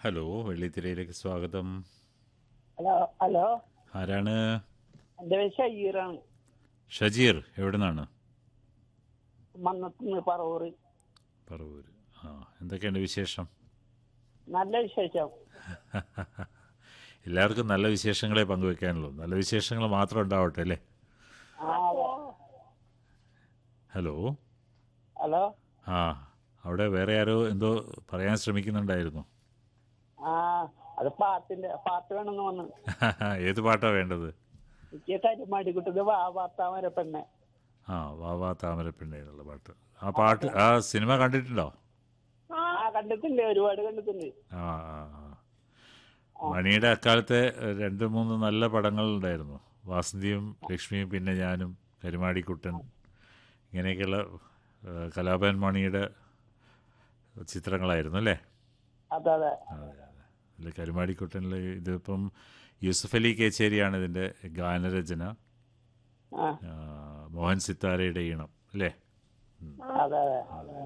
Hello വെള്ളിത്തിരയിലേക്ക് സ്വാഗതം hello hello ആരാണ് എന്റെ പേര് ഷഹീറാണ് ഷജീർ എവിടെ നിന്നാണ് മന്നത്തുനിന്ന് പറവൂർ പറവൂർ ആ എന്തൊക്കെയുണ്ട് വിശേഷം നല്ല വിശേഷം എല്ലാവർക്കും നല്ല വിശേഷങ്ങളെ പങ്കുവെക്കാനുള്ളൂ നല്ല വിശേഷങ്ങൾ മാത്രം ഉണ്ടാവട്ടെ അല്ലേ ആ അതെ. ഹലോ ഹലോ ആ അവിടെ വേറെ ആരോ എന്തോ പറയാൻ ശ്രമിക്കുന്നുണ്ടായിരുന്നു ആ അത് പാട്ടിന്റെ പാട്ട് വേണമെന്ന് വന്നു ഏത് പാട്ടാ വേണ്ടത് എനിക്ക് കരിമാടി കുട്ടത് വാ വാർത്താമര പെണ്ണെ ആ വാ വാ താമരപ്പിണ്ണ എന്നുള്ള പാട്ട് ആ പാട്ട് ആ സിനിമ കണ്ടിട്ടുണ്ടോ ആ കണ്ടിട്ടുണ്ട് ഒരുപാട് കണ്ടിട്ടുണ്ട് ആ ആ ആ. മണിയുടെ അക്കാലത്തെ ഏഹ്, രണ്ട് മൂന്ന് നല്ല പടങ്ങൾ ഉണ്ടായിരുന്നു വാസന്തിയും ലക്ഷ്മിയും പിന്നെ ഞാനും കരുമാടിക്കുട്ടൻ ഇങ്ങനെയൊക്കെയുള്ള ഏഹ്, കലാഭവൻ മണിയുടെ ചിത്രങ്ങളായിരുന്നു അല്ലേ അതെ അതെ അതെ അതെ അതിൽ കരുമാടിക്കുട്ടനിൽ ഇതിപ്പം യൂസഫ് അലി കേച്ചേരിയാണ് ഇതിൻ്റെ ഗാനരചന ആ ആ, മോഹൻ സിത്താരയുടെ ഈണം അല്ലേ അതെ അതെ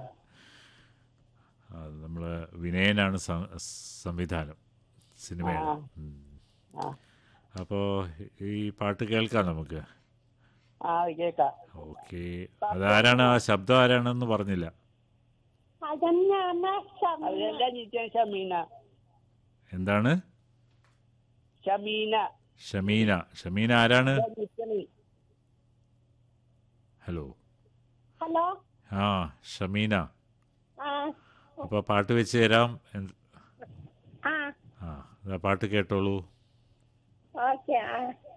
നമ്മൾ വിനയനാണ് സം- സംവിധാനം സിനിമയുടെ ഉം. ആ അപ്പോൾ ഈ പാട്ട് കേൾക്കാം നമുക്ക് ആ അത് കേക്കാം ഓക്കെ അതാരാണ് ആ ശബ്ദം ആരാണെന്ന് പറഞ്ഞില്ല അതെന്നെ അതെന്റെ അനിയത്തിയാണ് ഷമീന എന്താണ് ഷമീന ഷമീന ഷമീന ആരാണ് അനിയത്തിയാണ്. ഹലോ ഹലോ ആ ഷമീന ആ അപ്പോൾ പാട്ട് വെച്ച് തരാം എന്ത്- ആ ആ ആ പാട്ട് കേട്ടോളൂ ഓക്കെ ആ